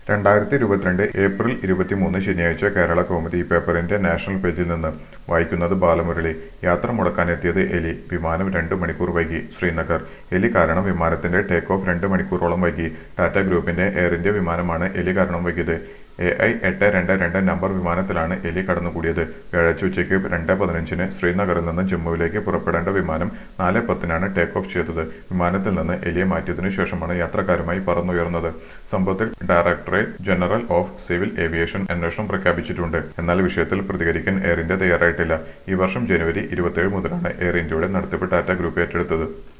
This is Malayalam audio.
രണ്ടായിരത്തി ഇരുപത്തിരണ്ട് ഏപ്രിൽ ഇരുപത്തിമൂന്ന് ശനിയാഴ്ച കേരള കൗമുദി പേപ്പറിന്റെ നാഷണൽ പേജിൽ നിന്ന് വായിക്കുന്നത് ബാലമുരളി യാത്ര മുടക്കാനെത്തിയത് എലി വിമാനം രണ്ട് മണിക്കൂർ വൈകി ശ്രീനഗർ എലി കാരണം വിമാനത്തിന്റെ ടേക്ക് ഓഫ് രണ്ട് മണിക്കൂറോളം വൈകി ടാറ്റ ഗ്രൂപ്പിന്റെ എയർ ഇന്ത്യ വിമാനമാണ് എലി കാരണം വൈകിയത് എ ഐ എട്ട് രണ്ട് രണ്ട് നമ്പർ വിമാനത്തിലാണ് എലി കടന്നുകൂടിയത് വ്യാഴാഴ്ച ഉച്ചയ്ക്ക് രണ്ട് പതിനഞ്ചിന് ശ്രീനഗറിൽ നിന്ന് ജമ്മുവിലേക്ക് പുറപ്പെടേണ്ട വിമാനം നാല് പത്തിനാണ് ടേക്ക് ഓഫ് ചെയ്തത് വിമാനത്തിൽ നിന്ന് എലിയെ മാറ്റിയതിനു ശേഷമാണ് യാത്രക്കാരുമായി പറന്നുയർന്നത് സംഭവത്തിൽ directorate general of civil aviation അന്വേഷണം പ്രഖ്യാപിച്ചിട്ടുണ്ട് എന്നാൽ വിഷയത്തിൽ പ്രതികരിക്കാൻ എയർ ഇന്ത്യ തയ്യാറായിട്ടില്ല ഈ വർഷം ജനുവരി ഇരുപത്തിയേഴ് മുതലാണ് എയർ ഇന്ത്യയുടെ നടത്തിപ്പ് ടാറ്റ ഗ്രൂപ്പ് ഏറ്റെടുത്തത്